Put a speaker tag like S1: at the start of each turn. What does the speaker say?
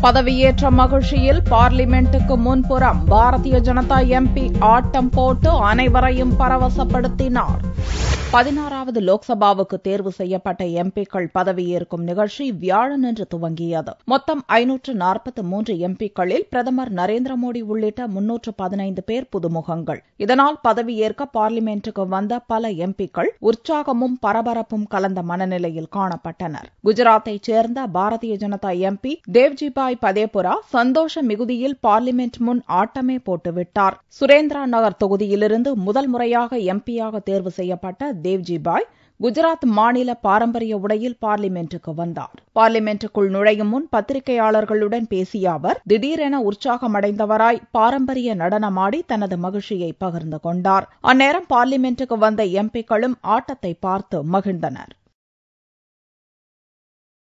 S1: பதவியேற்ற மகிழ்ச்சியில் பார்லிமென்ட்டுக்கு முன்புறம் பாரதிய ஜனதா எம்பி ஆட்டம் போட்டு அனைவரையும் பரவசப்படுத்தினார் பதினாறாவது லோக்சபாவுக்கு தேர்வு செய்யப்பட்ட எம்பிக்கள் பதவியேற்கும் நிகழ்ச்சி வியாழனன்று துவங்கியது மொத்தம் ஐநூற்று நாற்பத்து மூன்று எம்பிக்களில் பிரதமர் நரேந்திர மோடி உள்ளிட்ட முன்னூற்று பதினைந்து பேர் புதுமுகங்கள் இதனால் பதவியேற்க பார்லிமென்ட்டுக்கு வந்த பல எம்பிக்கள் உற்சாகமும் பரபரப்பும் கலந்த மனநிலையில் காணப்பட்டனர் குஜராத்தைச் சேர்ந்த பாரதிய ஜனதா எம்பி தேவ்ஜிபாய் பதேபுரா சந்தோஷ மிகுதியில் பார்லிமென்ட் முன் ஆட்டமே போட்டுவிட்டார் சுரேந்திரா நகர் தொகுதியிலிருந்து முதல் முறையாக எம்பியாக தேர்வு செய்யப்பட்ட தேவ்ஜிபாய் குஜராத் மாநில பாரம்பரிய உடையில் பார்லிமென்ட்டுக்கு வந்தார் பார்லிமென்ட்டுக்குள் நுழையும் முன் பத்திரிகையாளர்களுடன் பேசிய அவர் திடீரென உற்சாகமடைந்தவராய் பாரம்பரிய நடனமாடி தனது மகிழ்ச்சியை பகிர்ந்து கொண்டார் அந்நேரம் பார்லிமென்ட்டுக்கு வந்த எம்பிக்களும் ஆட்டத்தை பார்த்து மகிழ்ந்தனர்